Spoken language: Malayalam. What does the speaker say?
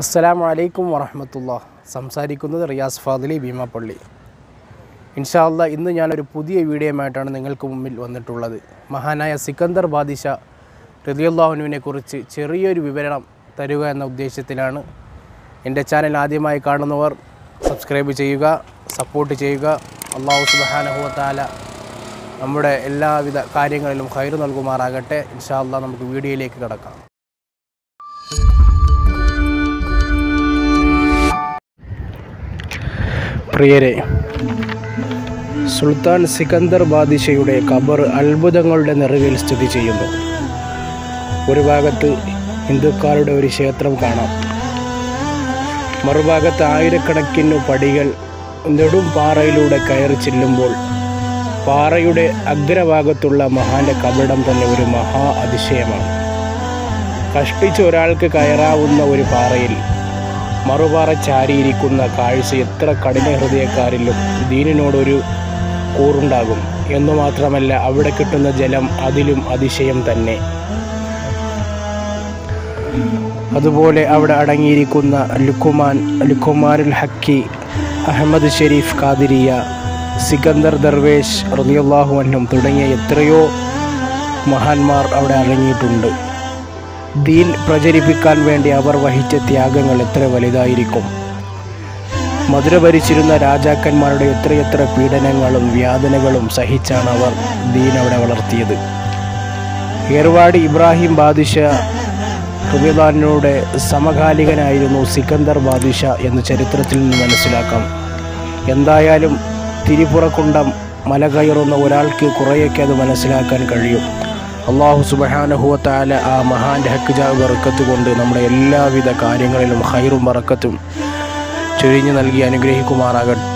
അസ്സലാമു അലൈക്കും വറഹമത്തുള്ള സംസാരിക്കുന്നത് റിയാസ് ഫാദിലി ഭീമാപ്പള്ളി ഇൻഷാല്ല ഇന്ന് ഞാനൊരു പുതിയ വീഡിയോയുമായിട്ടാണ് നിങ്ങൾക്ക് മുമ്പിൽ വന്നിട്ടുള്ളത് മഹാനായ സിക്കന്ദർ ബാദിഷ റതിയുല്ലാഹുനുവിനെ കുറിച്ച് ചെറിയൊരു വിവരണം തരുക എന്ന ഉദ്ദേശത്തിലാണ് എൻ്റെ ചാനൽ ആദ്യമായി കാണുന്നവർ സബ്സ്ക്രൈബ് ചെയ്യുക സപ്പോർട്ട് ചെയ്യുക അള്ളാഹു സുബാനഹുവത്താല നമ്മുടെ എല്ലാവിധ കാര്യങ്ങളിലും ഹൈർ നൽകുമാറാകട്ടെ ഇൻഷാല്ല നമുക്ക് വീഡിയോയിലേക്ക് കിടക്കാം പ്രിയരെ സുൽത്താൻ സിക്കന്ദർ ബാദിഷയുടെ ഖബർ അത്ഭുതങ്ങളുടെ നിറവിൽ സ്ഥിതി ചെയ്യുന്നു ഒരു ഭാഗത്ത് ഹിന്ദുക്കാരുടെ ഒരു ക്ഷേത്രം കാണാം മറുഭാഗത്ത് ആയിരക്കണക്കിന് പടികൾ നെടും പാറയിലൂടെ കയറി ചെല്ലുമ്പോൾ പാറയുടെ അഗ്രഭാഗത്തുള്ള മഹാന്റെ കബടം തന്നെ ഒരു മഹാ അതിശയമാണ് കഷ്ടിച്ച് ഒരാൾക്ക് കയറാവുന്ന ഒരു പാറയിൽ മറുപാറ ചാരിയിരിക്കുന്ന കാഴ്ച എത്ര കഠിന ഹൃദയക്കാരിലും ദീനിനോടൊരു കൂറുണ്ടാകും എന്നു മാത്രമല്ല അവിടെ കിട്ടുന്ന ജലം അതിലും അതിശയം തന്നെ അതുപോലെ അവിടെ അടങ്ങിയിരിക്കുന്ന ലുക്കുമാൻ ലുക്കുമാരുൽ ഹക്കി അഹമ്മദ് ഷെരീഫ് ഖാദിരിയ സിക്കന്ദർ ദർവേഷ് റളിയല്ലാഹു അൻഹും തുടങ്ങിയ എത്രയോ മഹാന്മാർ അവിടെ അടങ്ങിയിട്ടുണ്ട് ദീൻ പ്രചരിപ്പിക്കാൻ വേണ്ടി അവർ വഹിച്ച ത്യാഗങ്ങൾ എത്ര വലുതായിരിക്കും മധുര ഭരിച്ചിരുന്ന രാജാക്കന്മാരുടെ എത്രയെത്ര പീഡനങ്ങളും വ്യാതനകളും സഹിച്ചാണ് അവർ ദീൻ അവിടെ വളർത്തിയത് ഏർവാടി ഇബ്രാഹിം ബാദിഷ ഹൃദയദാനോട് സമകാലികനായിരുന്നു സിക്കന്ദർ ബാദിഷ എന്ന് ചരിത്രത്തിൽ നിന്ന് മനസ്സിലാക്കാം എന്തായാലും തിരിപുറക്കുണ്ടം മല കയറുന്ന ഒരാൾക്ക് കുറേയൊക്കെ അത് മനസ്സിലാക്കാൻ കഴിയും അള്ളാഹു സുബഹാനഹുവത്താല ആ മഹാൻ്റെ ഹക്ക് ജാ ബറക്കത്ത് കൊണ്ട് നമ്മുടെ എല്ലാവിധ കാര്യങ്ങളിലും ഹൈറും ബറക്കത്തും ചൊരിഞ്ഞു നൽകി അനുഗ്രഹിക്കുമാറാകട്ടെ